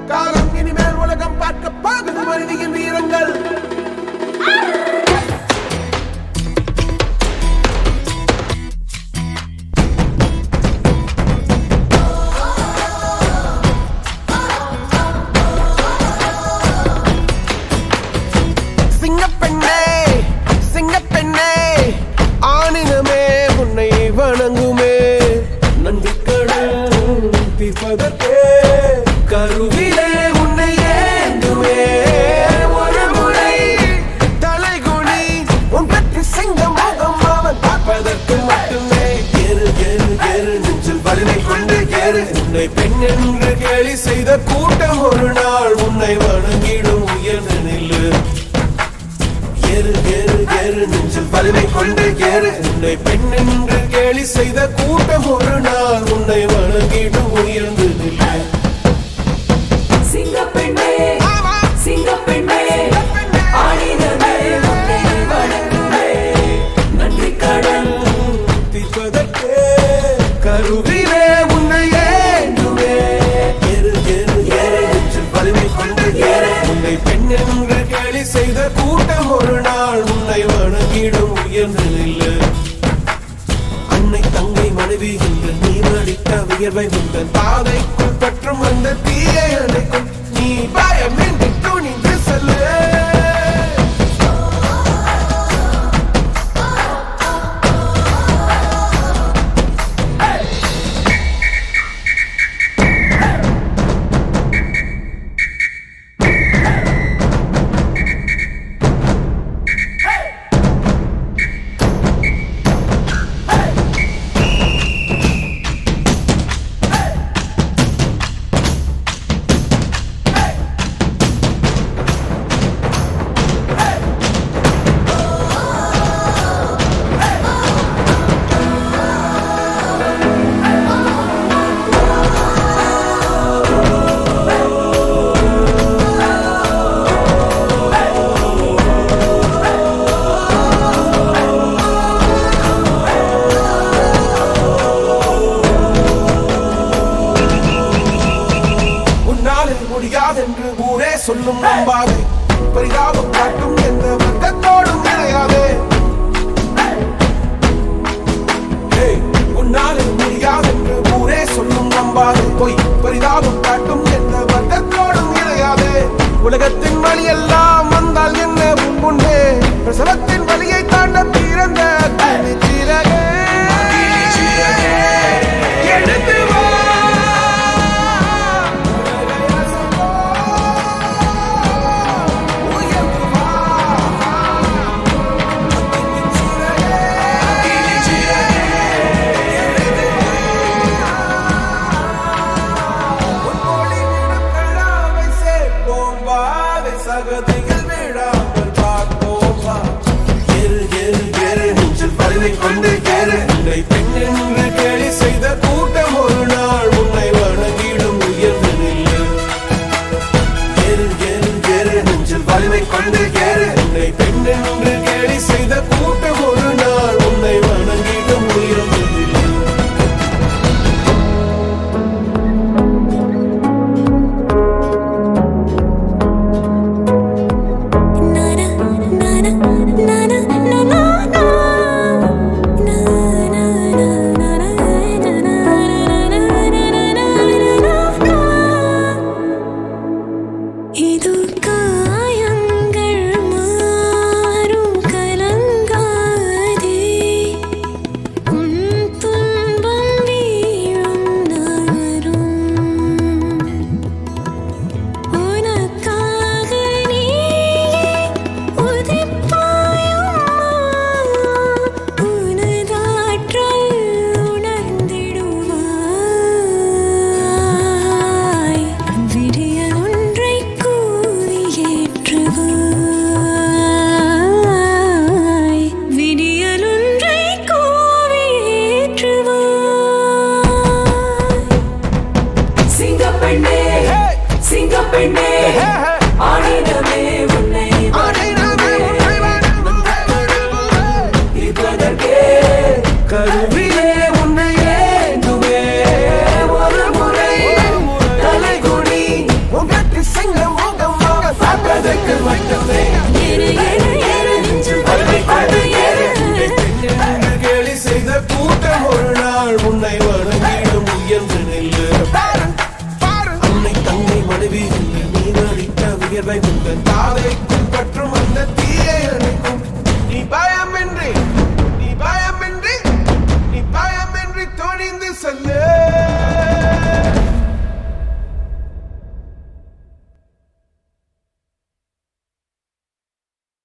காலம் இனிமேல் உலகம் பார்க்க போகுது மனிதியின் வீரங்கள் சிங்கப்பெண்ணே சிங்கப்பெண்ணே ஆணினமே உன்னை வணங்குமே நன்றிக்கடன் தீர்ப்பதற்கே கருவிலே உன்னை ஏந்துமே ஒரு முறை தலைகுனி உன் பற்றி சிங்கம் முகம் அவன் பார்ப்பதற்கு மட்டுமே ஏறு ஏறு ஏறு நெஞ்சில் வலிமை கொண்டு ஏறு உன்னை பெண் என்று கேலி செய்த கூட்டம் ஒரு நாள் உன்னை வணங்கிடும் உயர்ந்து நில்லு ஏறு ஏறு ஏறு நெஞ்சில் வலிமை கொண்டு ஏறு உன்னை பெண் என்று கேலி செய்த கூட்டம் ஒரு நாள் உன்னை வணங்கிடும் உயர்ந்து நில்லு சிங்கப்பெண்ணே சிங்கப்பெண்ணே ஆடினமே உன்னை வணங்குமே நன்றி கடன் தீர்ப்பதற்கே கருவிலே உன்னை ஏந்துமே ஏறு ஏறு ஏறு நெஞ்சில் வலிமை கொண்டு ஏறு உன்னை பெண் என்று கேலி செய்த கூட்டம் ஒரு நாள் உன்னை வணங்கிடும் உயர்ந்து நில்லு அன்னை தங்கை மனைவி என்று நீ நடித்த வியர்வை உந்தன் பாதைக்குள் பற்றும் அந்த தீயை அணைக்கும் நீ பயமின்றி துணிந்து செல்லு உன்னாலே முடியாதென்று ஊரே சொல்லும் நம்பாதே பரிதாபம் காட்டும் எந்த வர்க்கத்தோடும் இணையாதே ஏய், உன்னாலே முடியாதென்று ஊரே சொல்லும் நம்பாதே பொய் பரிதாபம் காட்டும் எந்த வர்க்கத்தோடும் இணையாதே உலகத்தின் வழி எல்லாம் வந்தால் என்ன உன் முன்னே பிரசவத்தின் வழியை தாண்ட பிறந்த கிளிச்சிறகே. எடுத்து வா சகதிகள் விழாமல் பார்ப்போம் வா. ஏறு, ஏறு, ஏறு, நெஞ்சில் வலிமை கொண்டு ஏறு. உன்னை பெண் என்று கேலி செய்த கூட்டம் ஒரு நாள் உன்னை வணங்கிடும் உயர்ந்து நில்லு ஏறு ஏறு ஏறு நெஞ்சில் வலிமை கொண்டு ஏறு உன்னை பெண் என்று கேலி செய்த கூட்டம் ஒரு நாள் உன்னை வணங்கிடும் உயர்ந்து நில்லு இது காயங்கள் மாறும் கலங்காதே உன் துன்பம் வீழும் நகரும் உனக்காக நீயே உதிப்பாயும் உனதாற்றல் உணர்ந்திடுவாய் விடிய ஒன்றை கூறி ஏற்றுவாய் விடியல் ஒன்றை கூறி ஏற்றுவாய் சிங்கப்பெண்ணே சிங்கப்பெண்ணே ஆடினமே உன்னை இருப்பதற்கே கருவிலே உன்னை ஏந்துமே ஒரு முறை தலைகுனி உன் பார்வை உந்தன் தாய்